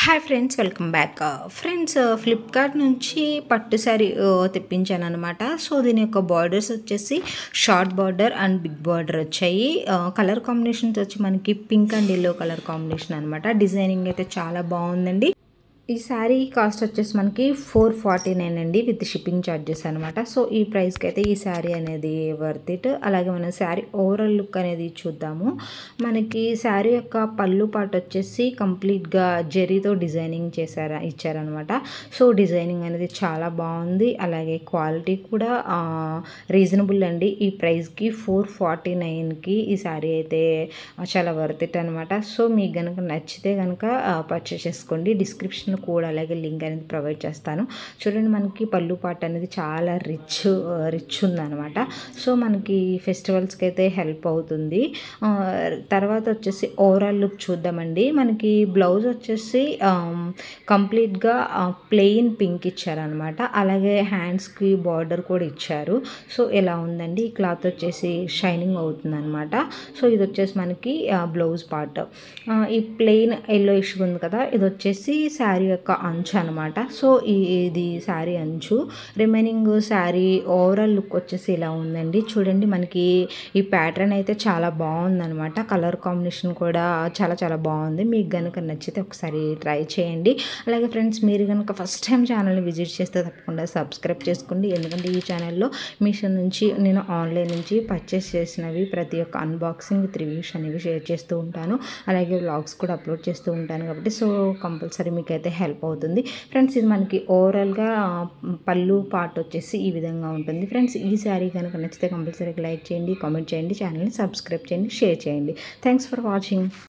hi friends welcome back friends Flipkart నుంచి పట్టు శారీ తెప్పించాను అనమాట సో దీని యొక్క బార్డర్స్ వచ్చేసి short border and big border వచ్చాయి కలర్ కాంబినేషన్స్ వచ్చి మనకి pink and yellow colour combination అనమాట డిజైనింగ్ అయితే చాలా బాగుందండి ఈ శారీ కాస్ట్ వచ్చేసి మనకి ఫోర్ ఫార్టీ నైన్ అండి విత్ షిప్పింగ్ ఛార్జెస్ అనమాట సో ఈ ప్రైస్కి అయితే ఈ శారీ అనేది వర్త్ ఇట్ అలాగే మనం శారీ ఓవరాల్ లుక్ అనేది చూద్దాము మనకి శారీ యొక్క పళ్ళు పాటు వచ్చేసి కంప్లీట్గా జెరీతో డిజైనింగ్ చేశారా ఇచ్చారనమాట సో డిజైనింగ్ అనేది చాలా బాగుంది అలాగే క్వాలిటీ కూడా రీజనబుల్ అండి ఈ ప్రైస్కి ఫోర్ ఫార్టీ నైన్కి ఈ శారీ అయితే చాలా వర్త్ ఇట్ అనమాట సో మీకు కనుక నచ్చితే కనుక పర్చేస్ చేసుకోండి డిస్క్రిప్షన్ కూడా అలాగే లింక్ అనేది ప్రొవైడ్ చేస్తాను చూడండి మనకి పళ్ళు పాట అనేది చాలా రిచ్ రిచ్ ఉందన్నమాట సో మనకి ఫెస్టివల్స్కి అయితే హెల్ప్ అవుతుంది తర్వాత వచ్చేసి ఓవరాల్ లుక్ చూద్దామండి మనకి బ్లౌజ్ వచ్చేసి కంప్లీట్గా ప్లెయిన్ పింక్ ఇచ్చారనమాట అలాగే హ్యాండ్స్కి బార్డర్ కూడా ఇచ్చారు సో ఎలా ఉందండి ఈ క్లాత్ వచ్చేసి షైనింగ్ అవుతుంది అనమాట సో ఇది వచ్చేసి మనకి బ్లౌజ్ పార్ట్ ఈ ప్లెయిన్ ఎల్లో ఇష్యూ ఉంది కదా ఇది వచ్చేసి శారీ యొక్క అంచు అనమాట సో ఇది శారీ అంచు రిమైనింగ్ శారీ ఓవరాల్ లుక్ వచ్చేసి ఇలా ఉందండి చూడండి మనకి ఈ ప్యాటర్న్ అయితే చాలా బాగుందనమాట కలర్ కాంబినేషన్ కూడా చాలా చాలా బాగుంది మీకు కనుక నచ్చితే ఒకసారి ట్రై చేయండి అలాగే ఫ్రెండ్స్ మీరు కనుక ఫస్ట్ టైం ఛానల్ని విజిట్ చేస్తే తప్పకుండా సబ్స్క్రైబ్ చేసుకోండి ఎందుకంటే ఈ ఛానల్లో మీషో నుంచి నేను ఆన్లైన్ నుంచి పర్చేస్ చేసినవి ప్రతి ఒక్క అన్బాక్సింగ్ విత్ రివ్యూస్ అనేవి షేర్ చేస్తూ ఉంటాను అలాగే వ్లాగ్స్ కూడా అప్లోడ్ చేస్తూ ఉంటాను కాబట్టి సో కంపల్సరీ మీకు అయితే హెల్ప్ అవుతుంది ఫ్రెండ్స్ ఇది మనకి ఓవరాల్గా పళ్ళు పార్ట్ వచ్చేసి ఈ విధంగా ఉంటుంది ఫ్రెండ్స్ ఈ శారీ కనుక నచ్చితే కంపల్సరీగా లైక్ చేయండి కామెంట్ చేయండి ఛానల్ని సబ్స్క్రైబ్ చేయండి షేర్ చేయండి థ్యాంక్స్ ఫర్ వాచింగ్